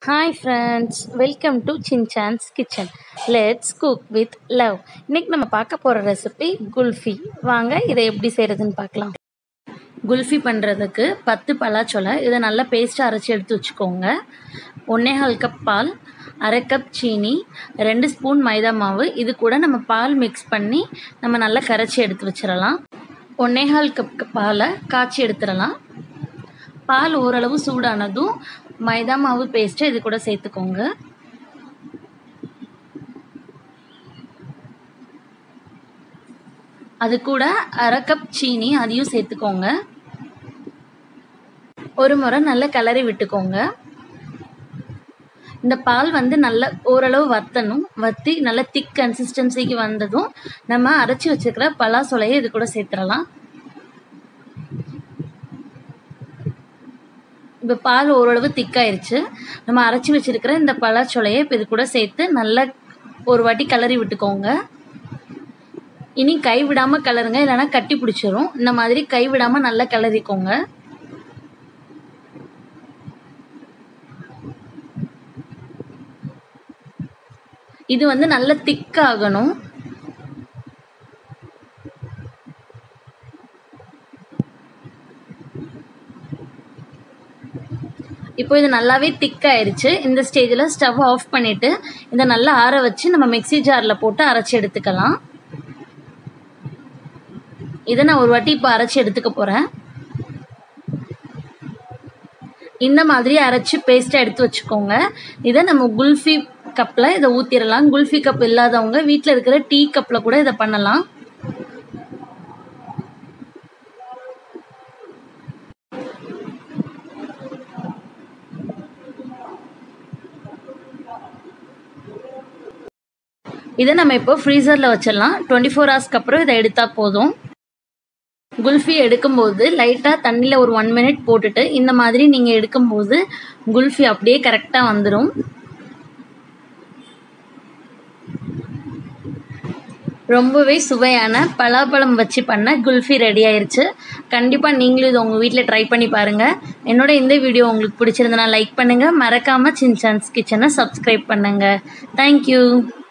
hi friends welcome to Shinchan's kitchen let's cook with love இன்னைக்கு நம்ம பார்க்க போகிற ரெசிபி குல்ஃபி வாங்க இதை எப்படி செய்கிறதுன்னு பார்க்கலாம் குல்ஃபி பண்ணுறதுக்கு பத்து பலாச்சொலை இதை நல்லா பேஸ்ட்டாக அரைச்சி எடுத்து வச்சுக்கோங்க ஒன்றேகால் கப் பால் அரை கப் சீனி ரெண்டு ஸ்பூன் மைதா மாவு இது கூட நம்ம பால் மிக்ஸ் பண்ணி நம்ம நல்லா கரைச்சி எடுத்து வச்சிடலாம் ஒன்றேகால் கப் பாலை காய்ச்சி எடுத்துடலாம் பால் ஓரளவு சூடானதும் மைதா மாவு பேஸ்ட்டை இது கூட சேர்த்துக்கோங்க அது கூட அரை கப் சீனி அதையும் சேர்த்துக்கோங்க ஒரு முறை நல்லா கிளறி விட்டுக்கோங்க இந்த பால் வந்து நல்ல ஓரளவு வற்றணும் வற்றி நல்ல திக் கன்சிஸ்டன்சிக்கு வந்ததும் நம்ம அரைச்சி வச்சுருக்கிற பலாசொலையை இது கூட சேர்த்துடலாம் இப்போ பால் ஓரளவு திக்காயிருச்சு நம்ம அரைச்சி வச்சுருக்கிற இந்த பலாச்சொலையை இப்போ இது கூட சேர்த்து நல்லா ஒரு வாட்டி கிளறி விட்டுக்கோங்க இனி கை விடாமல் கிளறுங்க இல்லைன்னா கட்டி பிடிச்சிரும் இந்த மாதிரி கை விடாமல் நல்லா கிளறிக்கோங்க இது வந்து நல்ல திக்காகணும் இப்போ இது நல்லாவே திக்காயிருச்சு இந்த ஸ்டேஜில் ஸ்டவ் ஆஃப் பண்ணிவிட்டு இதை நல்லா ஆற வச்சு நம்ம மிக்சி ஜாரில் போட்டு அரைச்சி எடுத்துக்கலாம் இதை நான் ஒரு வாட்டி இப்போ அரைச்சி எடுத்துக்க போகிறேன் இந்த மாதிரி அரைச்சி பேஸ்ட்டாக எடுத்து வச்சுக்கோங்க இதை நம்ம குல்ஃபி கப்பில் இதை ஊற்றிடலாம் குல்ஃபி கப் இல்லாதவங்க வீட்டில் இருக்கிற டீ கப்பில் கூட இதை பண்ணலாம் இதை நம்ம இப்போ ஃப்ரீசரில் வச்சிடலாம் டுவெண்ட்டி ஃபோர் ஹவர்ஸ்க்கு அப்புறம் இதை எடுத்தால் போதும் குல்ஃபி எடுக்கும்போது லைட்டாக தண்ணியில் ஒரு ஒன் மினிட் போட்டுட்டு இந்த மாதிரி நீங்கள் எடுக்கும்போது குல்ஃபி அப்படியே கரெக்டாக வந்துடும் ரொம்பவே சுவையான பலாப்பழம் வச்சு பண்ண குல்ஃபி ரெடி ஆயிருச்சு கண்டிப்பாக நீங்களும் இதை உங்கள் வீட்டில் ட்ரை பண்ணி பாருங்கள் என்னோட இந்த வீடியோ உங்களுக்கு பிடிச்சிருந்தனா லைக் பண்ணுங்கள் மறக்காமல் சின்சான்ஸ் கிச்சனை சப்ஸ்கிரைப் பண்ணுங்கள் தேங்க்யூ